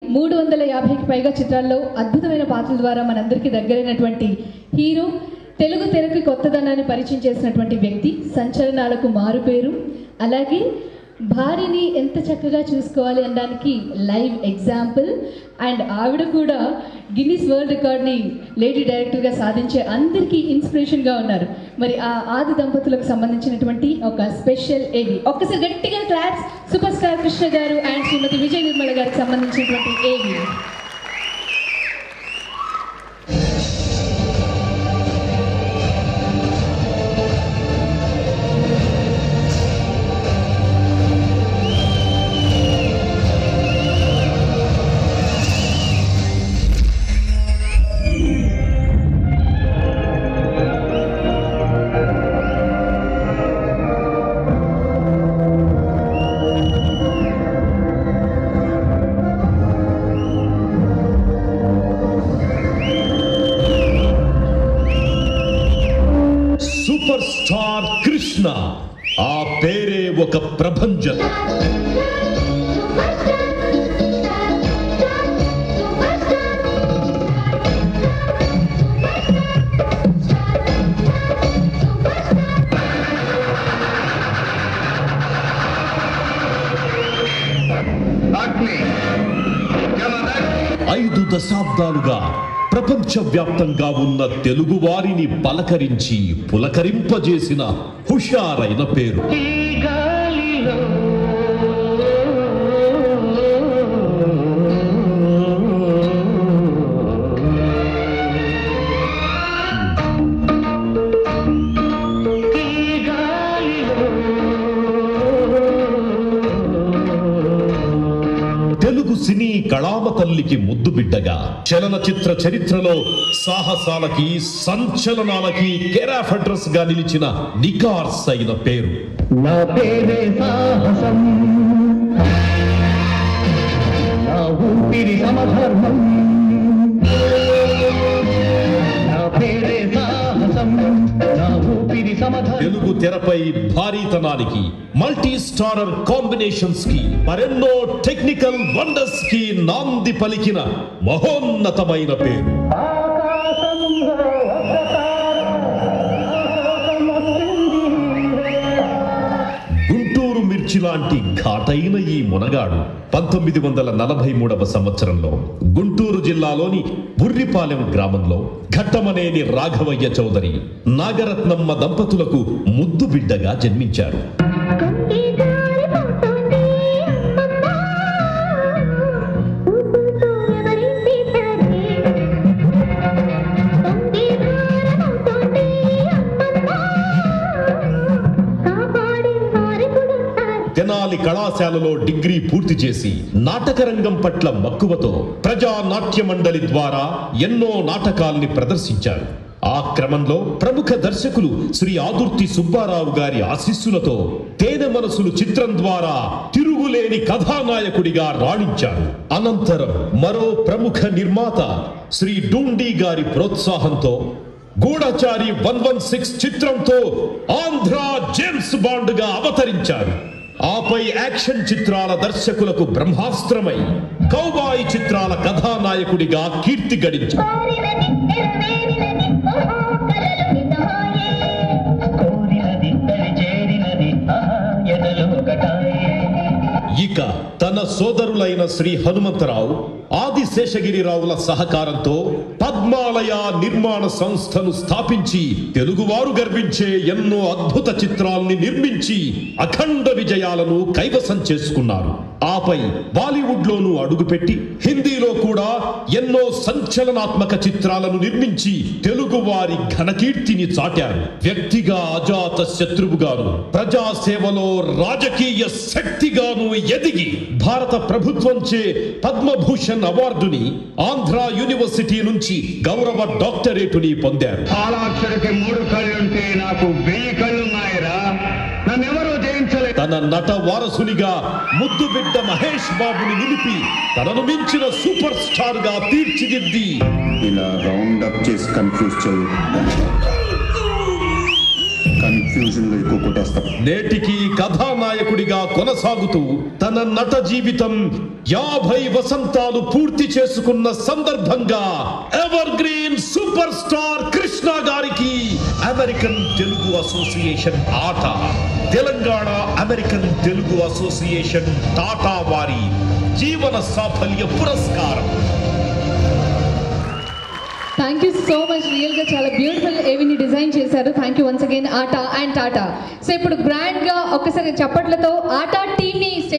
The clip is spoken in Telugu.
మూడు వందల యాభైకి పైగా చిత్రాల్లో అద్భుతమైన పాత్రల ద్వారా మనందరికీ దగ్గరైనటువంటి హీరో తెలుగు తెరకు కొత్తదనాన్ని పరిచయం చేసినటువంటి వ్యక్తి సంచలనాలకు మారుపేరు అలాగే భార్యని ఎంత చక్కగా చూసుకోవాలి అనడానికి లైవ్ ఎగ్జాంపుల్ అండ్ ఆవిడ కూడా గిన్నిస్ వరల్డ్ రికార్డ్ని లేడీ డైరెక్టర్గా సాధించే అందరికీ ఇన్స్పిరేషన్గా ఉన్నారు మరి ఆ ఆది దంపతులకు సంబంధించినటువంటి ఒక స్పెషల్ ఏవి ఒక్కసారి గట్టిగా క్లాప్స్ సూపర్ స్టార్ కృష్ణ గారు అండ్ శ్రీమతి విజయ నిర్మల గారికి సంబంధించినటువంటి ఏవి సూపర్ స్టార్ కృష్ణ ఆ పేరే ఒక ప్రభంజనం ఐదు దశాబ్దాలుగా ప్రపంచవ్యాప్తంగా ఉన్న తెలుగు వారిని పలకరించి పులకరింపజేసిన హుషారైన పేరు తెలుగు సినీ కళామ తల్లికి ముద్దు బిడ్డగా చలనచిత్ర చరిత్రలో సాహసాలకి సంచలనాలకి కేరాఫ్ అడ్రస్ గా నిలిచిన నికార్స్ అయిన పేరు నా పేరే సాహసం నా ఊపిరి సమధర్మం నా పేరే సాహసం నా ఊపిరి సమధర్మం తెలుగు తెరపై భారీతనానికి మల్టీ స్టారర్ కాంబినేషన్స్ కి మరెన్నో టెక్నికల్ వండర్స్ కి నాంది పలికిన మహోన్నతమైన పేరు ఆకాశంలో ఒక తార ఆకాశం వస్తుంది. గుంటూరు మిర్చి లాంటి ఘాటైన ఈ మునగాడు పంతొమ్మిది వందల నలభై మూడవ సంవత్సరంలో గుంటూరు జిల్లాలోని బుర్రిపాలెం గ్రామంలో ఘట్టమనేని రాఘవయ్య చౌదరి నాగరత్నమ్మ దంపతులకు ముద్దు బిడ్డగా జన్మించారు కంటి జారిపోతుంది అమ్మా ఊసుతో ఎవరింటి సరి కంటి జారిపోతుంది అమ్మా కాపాడే వారి కుడుస్తారు తెనాలి కళాశాలలో డిగ్రీ పూర్తి చేసి నాటకరంగం పట్ల మక్కువతో ప్రజా నాట్య మండలి ద్వారా ఎన్నో నాటకాల్ని ప్రదర్శించారు ఆ క్రమంలో ప్రముఖ దర్శకులు శ్రీ ఆదుర్తి సుబ్బారావు గారి ఆశీస్సులతో తేనె మనసులు చిత్రం ద్వారా తిరుగులేని కథానాయకుడిగా రాణించారు అనంతరం మరో ప్రముఖ నిర్మాత శ్రీ డూండి గారి ప్రోత్సాహంతో గూఢచారి వన్ వన్ సిక్స్ చిత్రంతో ఆంధ్ర జేమ్స్ బాండ్ గా అవతరించారు ఆపై యాక్షన్ చిత్రాల దర్శకులకు బ్రహ్మాస్త్రమై కౌబాయి చిత్రాల కథానాయకుడిగా కీర్తి గడించారు కోరినది నెరవేరినది ఓహో కలలు నిజమాయే కోరినది తడి చేరినది ఆహా ఎదలో ఒకటాయే ఇక తన సోదరులైన శ్రీ హనుమంతరావు ఆది శేషగిరిరావుల సహకారంతో పద్మాలయ నిర్మాణ సంస్థను స్థాపించి తెలుగువారు గర్వించే ఎన్నో అద్భుత చిత్రాల్ని నిర్మించి అఖండ విజయాలను కైవసం చేసుకున్నారు ఆపై బాలీవుడ్ లోను అడుగుపెట్టి హిందీలో కూడా ఎన్నో సంచలనాత్మక చిత్రాలను నిర్మించి తెలుగు వారి ఘనకీర్తిని చాటారు వ్యక్తిగా అజాత శత్రువుగాను ప్రజాసేవలో రాజకీయ శక్తిగాను ఎదిగి భారత ప్రభుత్వంచే పద్మభూషణ్ అవార్డుని ఆంధ్ర యూనివర్సిటీ నుంచి గౌరవ డాక్టరేటుని పొందారు పాలాక్షరికి మూడు కళ్ళుంటే నాకు వెయ్యి కళ్ళున్నాయిరా నన్నెవరూ జయించలేదు తన నట వారసునిగా ముద్దు బిడ్డ మహేష్ బాబుని నిలిపి తనను మించిన సూపర్ స్టార్ గా తీర్చిదిద్ది ఇలా రౌండ్ అప్ చేసి కన్ఫ్యూజ్ చేయొద్దు కన్ఫ్యూజ్ ఫ్యూజన్ లో ఎక్కువ కొట్టేస్తాను నేటికి కథానాయకుడిగా కొనసాగుతూ తన నట జీవితం యాభై వసంతాలు పూర్తి చేసుకున్న సందర్భంగా evergreen superstar Krishna గారికి American Telugu association ATA Telangana American Telugu association TATA వారి జీవన సాఫల్య పురస్కారం thank you so much real గా చాలా బ్యూటిఫుల్ ఏవిని డిజైన్ చేశారు thank you once again ATA and TATA so ఇప్పుడు గ్రాండ్ గా ఒక్కసారి చప్పట్లతో ఆటా టీమ్ ని